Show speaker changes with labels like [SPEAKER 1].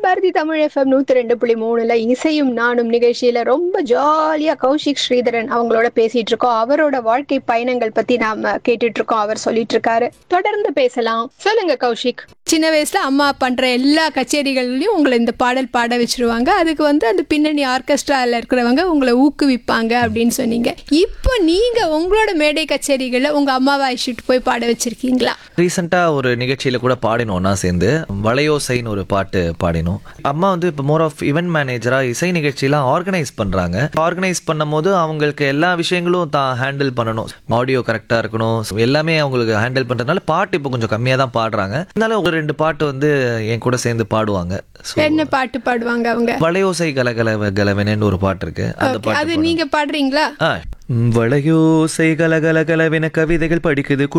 [SPEAKER 1] Bharathi Tamil FM நூத்தி ரெண்டு புள்ளி மூணுல இசையும் நானும் நிகழ்ச்சியில ரொம்ப ஜாலியா கௌஷிக் ஸ்ரீதரன் அவங்களோட பேசிட்டு இருக்கோம் அவரோட வாழ்க்கை பயணங்கள் பத்தி நாம கேட்டுட்டு இருக்கோம் அவர் சொல்லிட்டு இருக்காரு தொடர்ந்து பேசலாம் சொல்லுங்க கௌஷிக் சின்ன வயசுல அம்மா பண்ற எல்லா கச்சேரிகள்லயும் உங்களை இந்த பாடல் பாட வச்சிருவாங்க அதுக்கு வந்து அந்த பின்னணி ஆர்கெஸ்ட்ரால இருக்கிறவங்க உங்களை ஊக்குவிப்பாங்க அப்படின்னு சொன்னீங்க இப்போ நீங்க உங்களோட மேடை கச்சேரிகள்ல உங்க அம்மாவை அழைச்சிட்டு போய் பாட வச்சிருக்கீங்களா
[SPEAKER 2] ரீசெண்டாக ஒரு நிகழ்ச்சியில கூட பாடினோம் ஒன்றா சேர்ந்து வளையோசைன்னு ஒரு பாட்டு பாடினோம் அம்மா வந்து இப்போ மோர் ஆஃப் இவெண்ட் மேனேஜராக இசை நிகழ்ச்சியெல்லாம் ஆர்கனைஸ் பண்ணுறாங்க ஆர்கனைஸ் பண்ணும்போது அவங்களுக்கு எல்லா விஷயங்களும் தான் ஹேண்டில் பண்ணணும் ஆடியோ கரெக்டாக இருக்கணும் So, எல்லாமே அவங்களுக்கு ஹேண்டில் பண்ணுறதுனால பாட்டு இப்போ கொஞ்சம் கம்மியாக தான் பாடுறாங்க இருந்தாலும் ஒரு ரெண்டு பாட்டு வந்து என் கூட சேர்ந்து பாடுவாங்க So,
[SPEAKER 1] என்ன பாட்டு பாடுவாங்க அவங்க
[SPEAKER 2] வளையோசை கலகல கலவெனன்னு ஒரு பாட்டு இருக்கு அந்த
[SPEAKER 1] Okay,
[SPEAKER 2] பாட்டு
[SPEAKER 1] அது நீங்க பாடுறீங்களா
[SPEAKER 2] ஆ. வளையோசை கலகல கலவென கவிதைகள் படிக்குது